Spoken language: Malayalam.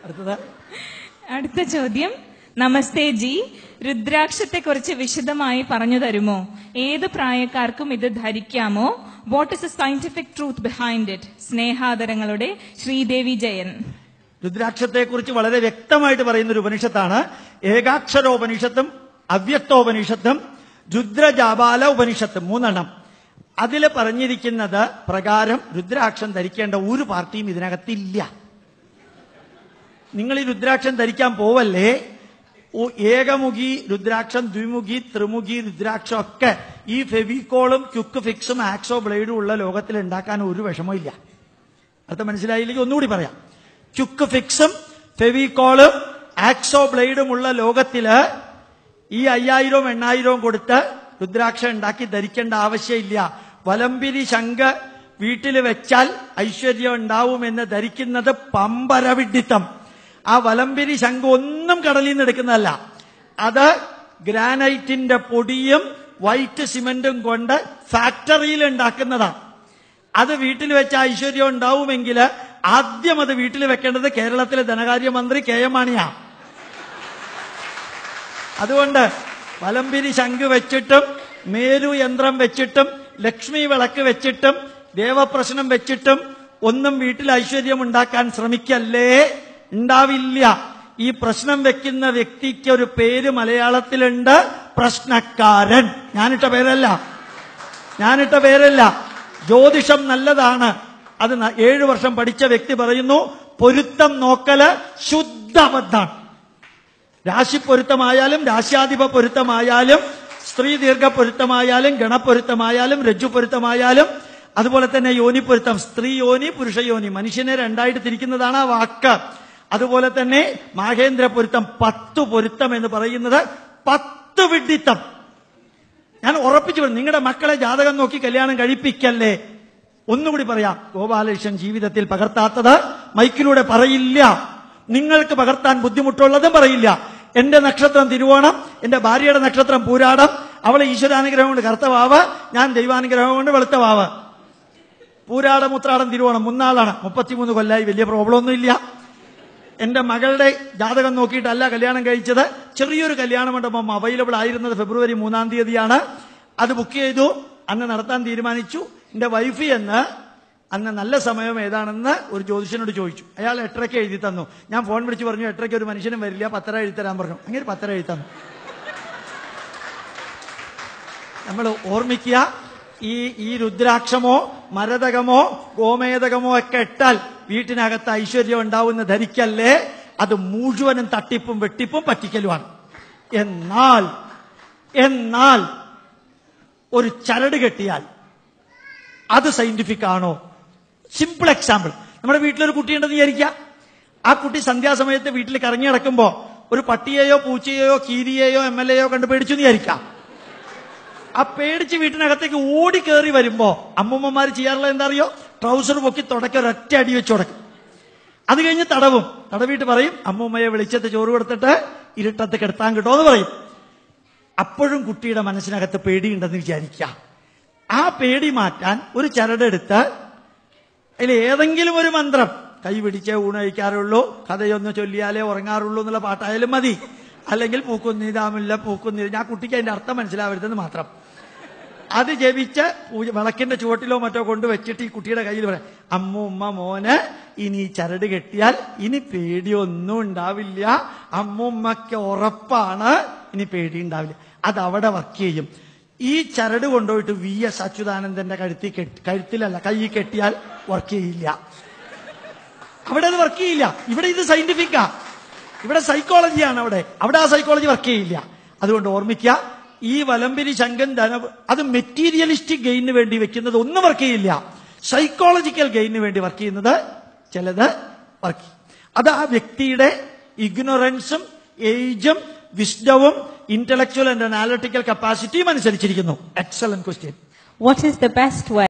അടുത്തത് അടുത്ത ചോദ്യം നമസ്തേ ജി രുദ്രാക്ഷത്തെ കുറിച്ച് വിശദമായി പറഞ്ഞു തരുമോ ഏത് പ്രായക്കാർക്കും ഇത് ധരിക്കാമോ what is a scientific truth behind it സ്നേഹാദരങ്ങളുടെ ശ്രീദേവി ജയൻ രുദ്രാക്ഷത്തെക്കുറിച്ച് വളരെ വ്യക്തമായിട്ട് പറയുന്ന ഒരു ഉപനിഷത്താണ് ഏകാക്ഷരോപനിഷത്തും അവ്യക്തോപനിഷത്തും രുദ്രജാപാല ഉപനിഷത്തും മൂന്നെണ്ണം അതിൽ പറഞ്ഞിരിക്കുന്നത് പ്രകാരം രുദ്രാക്ഷം ധരിക്കേണ്ട ഒരു പാർട്ടിയും ഇതിനകത്തില്ല നിങ്ങൾ ഈ രുദ്രാക്ഷം ധരിക്കാൻ പോവല്ലേ ഓ, ഏകമുഖി രുദ്രാക്ഷം ദ്വിമുഖി ത്രിമുഖി രുദ്രാക്ഷം ഒക്കെ ഈ ഫെവിക്കോളും ക്യുക്ക് ഫിക്സും ആക്സോ ബ്ലേഡും ഉള്ള ലോകത്തിൽ ഉണ്ടാക്കാൻ ഒരു വിഷമവും ഇല്ല അർത്ഥം മനസ്സിലായില്ലെങ്കിൽ ഒന്നുകൂടി പറയാം ക്യുക്ക് ഫിക്സും ഫെവിക്കോളും ആക്സോ ബ്ലേഡും ഉള്ള ലോകത്തില് ഈ അയ്യായിരവും എണ്ണായിരവും കൊടുത്ത് രുദ്രാക്ഷം ഉണ്ടാക്കി ധരിക്കേണ്ട ആവശ്യമില്ല വലമ്പിരി ശംഖ് വീട്ടിൽ വെച്ചാൽ ഐശ്വര്യം ഉണ്ടാവുമെന്ന് ധരിക്കുന്നത് പമ്പരവിഡിത്തം ആ വലമ്പിരി ശംഖ് ഒന്നും കടലിൽ നിന്ന് എടുക്കുന്നതല്ല അത് ഗ്രാനൈറ്റിന്റെ പൊടിയും വൈറ്റ് സിമന്റും കൊണ്ട് ഫാക്ടറിയിൽ ഉണ്ടാക്കുന്നതാണ് അത് വീട്ടിൽ വെച്ച ഐശ്വര്യം ഉണ്ടാവുമെങ്കിൽ ആദ്യം അത് വീട്ടിൽ വെക്കേണ്ടത് കേരളത്തിലെ ധനകാര്യമന്ത്രി കെ എം മാണിയാ അതുകൊണ്ട് വലമ്പിരി ശംഖ് വെച്ചിട്ടും മേരു യന്ത്രം വെച്ചിട്ടും ലക്ഷ്മി വിളക്ക് വെച്ചിട്ടും ദേവപ്രശ്നം വെച്ചിട്ടും ഒന്നും വീട്ടിൽ ഐശ്വര്യം ഉണ്ടാക്കാൻ ശ്രമിക്കല്ലേ ഉണ്ടാവില്ല ഈ പ്രശ്നം വെക്കുന്ന വ്യക്തിക്ക് ഒരു പേര് മലയാളത്തിലുണ്ട് പ്രശ്നക്കാരൻ ഞാനിട്ട പേരല്ല ഞാനിട്ട പേരല്ല ജ്യോതിഷം നല്ലതാണ് അത് ന- ഏഴു വർഷം പഠിച്ച വ്യക്തി പറയുന്നു പൊരുത്തം നോക്കല് ശുദ്ധബദ്ധാണ് രാശി പൊരുത്തമായാലും രാശ്യാധിപ പൊരുത്തമായാലും സ്ത്രീ ദീർഘ പൊരുത്തമായാലും ഗണപ്പൊരുത്തമായാലും രജ്ജു പൊരുത്തമായാലും അതുപോലെ തന്നെ യോനി പൊരുത്തം സ്ത്രീ യോനി പുരുഷ യോനി മനുഷ്യനെ രണ്ടായിട്ട് തിരിക്കുന്നതാണ് ആ വാക്ക് അതുപോലെ തന്നെ മാഹേന്ദ്ര പൊരുത്തം പത്ത് പൊരുത്തം എന്ന് പറയുന്നത് പത്ത് വിഡിത്തം ഞാൻ ഉറപ്പിച്ചു പറഞ്ഞു നിങ്ങളുടെ മക്കളെ ജാതകം നോക്കി കല്യാണം കഴിപ്പിക്കല്ലേ ഒന്നുകൂടി പറയാം ഗോപാലകൃഷ്ണൻ ജീവിതത്തിൽ പകർത്താത്തത് മൈക്കിലൂടെ പറയില്ല നിങ്ങൾക്ക് പകർത്താൻ ബുദ്ധിമുട്ടുള്ളതും പറയില്ല എന്റെ നക്ഷത്രം തിരുവോണം എന്റെ ഭാര്യയുടെ നക്ഷത്രം പൂരാടം അവളെ ഈശ്വരാനുഗ്രഹം കൊണ്ട് കറുത്തവാവ് ഞാൻ ദൈവാനുഗ്രഹം കൊണ്ട് വെളുത്തവാവ് പൂരാടം ഉത്രാടം തിരുവോണം മൂന്നാളാണ് മുപ്പത്തിമൂന്ന് കൊല്ലായി വലിയ പ്രോബ്ലം ഒന്നുമില്ല എന്റെ മകളുടെ ജാതകം നോക്കിയിട്ടല്ല കല്യാണം കഴിച്ചത് ചെറിയൊരു കല്യാണ മണ്ഡപം അവൈലബിൾ ആയിരുന്നത് ഫെബ്രുവരി മൂന്നാം തീയതിയാണ് അത് ബുക്ക് ചെയ്തു അന്ന് നടത്താൻ തീരുമാനിച്ചു എന്റെ വൈഫ് എന്ന് അന്ന് നല്ല സമയം ഏതാണെന്ന് ഒരു ജ്യോതിഷനോട് ചോദിച്ചു അയാൾ എട്ടരയ്ക്ക് എഴുതി തന്നു ഞാൻ ഫോൺ വിളിച്ച് പറഞ്ഞു എട്ടരയ്ക്ക് ഒരു മനുഷ്യനും വരില്ല പത്തര എഴുതി തരാൻ പറഞ്ഞു അങ്ങനെ പത്തര എഴുതി തന്നു നമ്മൾ ഓർമ്മിക്കുക ഈ ഈ രുദ്രാക്ഷമോ മരതകമോ ഗോമേതകമോ ഒക്കെ ഇട്ടാൽ വീട്ടിനകത്ത് ഐശ്വര്യം ഉണ്ടാവുന്ന ധരിക്കല്ലേ അത് മുഴുവനും തട്ടിപ്പും വെട്ടിപ്പും പറ്റിക്കലുമാണ് എന്നാൽ എന്നാൽ ഒരു ചരട് കെട്ടിയാൽ അത് സയന്റിഫിക് ആണോ സിമ്പിൾ എക്സാമ്പിൾ നമ്മുടെ വീട്ടിലൊരു കുട്ടിയുണ്ടെന്ന് വിചാരിക്കുക ആ കുട്ടി സന്ധ്യാസമയത്ത് വീട്ടിൽ കറങ്ങി നടക്കുമ്പോ ഒരു പട്ടിയെയോ പൂച്ചയെയോ കീരിയെയോ എം എൽ എയോ കണ്ട് പേടിച്ചു എന്ന് വിചാരിക്കാം ആ പേടിച്ച് വീട്ടിനകത്തേക്ക് ഓടി കയറി വരുമ്പോ അമ്മൂമ്മമാര് ചെയ്യാറുള്ളത് എന്താ അറിയോ ട്രൗസർ പൊക്കി തുടക്കം ഒരൊറ്റ അടി വെച്ച് തുടക്കും അത് കഴിഞ്ഞ് തടവും തടവിട്ട് പറയും അമ്മൂമ്മയെ വെളിച്ചത്ത് ചോറ് കൊടുത്തിട്ട് ഇരുട്ടത്ത് കിടത്താൻ കിട്ടോ എന്ന് പറയും അപ്പോഴും കുട്ടിയുടെ മനസ്സിനകത്ത് പേടിയുണ്ടെന്ന് വിചാരിക്കുക ആ പേടി മാറ്റാൻ ഒരു ചരടെടുത്ത് അതിൽ ഏതെങ്കിലും ഒരു മന്ത്രം കൈ പിടിച്ചേ ഊണ് കഴിക്കാറുള്ളൂ കഥയൊന്ന് ചൊല്ലിയാലേ ഉറങ്ങാറുള്ളൂ എന്നുള്ള പാട്ടായാലും മതി അല്ലെങ്കിൽ പൂക്കുന്നിതാമില്ല പൂക്കുന്നില്ല ഞാൻ കുട്ടിക്ക് അതിന്റെ അർത്ഥം മനസ്സിലാവരുതെന്ന് മാത്രം അത് ജപിച്ച് പൂജ വിളക്കിന്റെ ചുവട്ടിലോ മറ്റോ കൊണ്ട് വെച്ചിട്ട് ഈ കുട്ടിയുടെ കയ്യിൽ പറയാം അമ്മൂമ്മ മോന് ഇനി ഈ ചരട് കെട്ടിയാൽ ഇനി പേടിയൊന്നും ഉണ്ടാവില്ല അമ്മൂമ്മക്ക് ഉറപ്പാണ് ഇനി പേടി ഉണ്ടാവില്ല അത് അവിടെ വർക്ക് ചെയ്യും ഈ ചരട് കൊണ്ടുപോയിട്ട് വി എസ് അച്യുതാനന്ദന്റെ കഴുത്തിൽ കെട്ടി കഴുത്തിലല്ല കൈ കെട്ടിയാൽ വർക്ക് ചെയ്യില്ല അവിടെ അത് വർക്ക് ചെയ്യില്ല ഇവിടെ ഇത് സയന്റിഫിക്കാ ഇവിടെ സൈക്കോളജിയാണ് അവിടെ അവിടെ ആ സൈക്കോളജി വർക്ക് ചെയ്യില്ല അതുകൊണ്ട് ഓർമ്മിക്കുക ഈ വലമ്പിരി ശങ്കൻ ധന അത് മെറ്റീരിയലിസ്റ്റിക് ഗെയിന് വേണ്ടി വെക്കുന്നത് ഒന്നും വർക്ക് ചെയ്യില്ല സൈക്കോളജിക്കൽ ഗെയിന് വേണ്ടി വർക്ക് ചെയ്യുന്നത് ചിലത് വർക്ക് ചെയ്യും അത് ആ വ്യക്തിയുടെ ഇഗ്നോറൻസും ഏജും വിസ്ഡവും ഇന്റലക്ച്വൽ ആൻഡ് അനാലിറ്റിക്കൽ കപ്പാസിറ്റിയും അനുസരിച്ചിരിക്കുന്നു excellent question What is the best way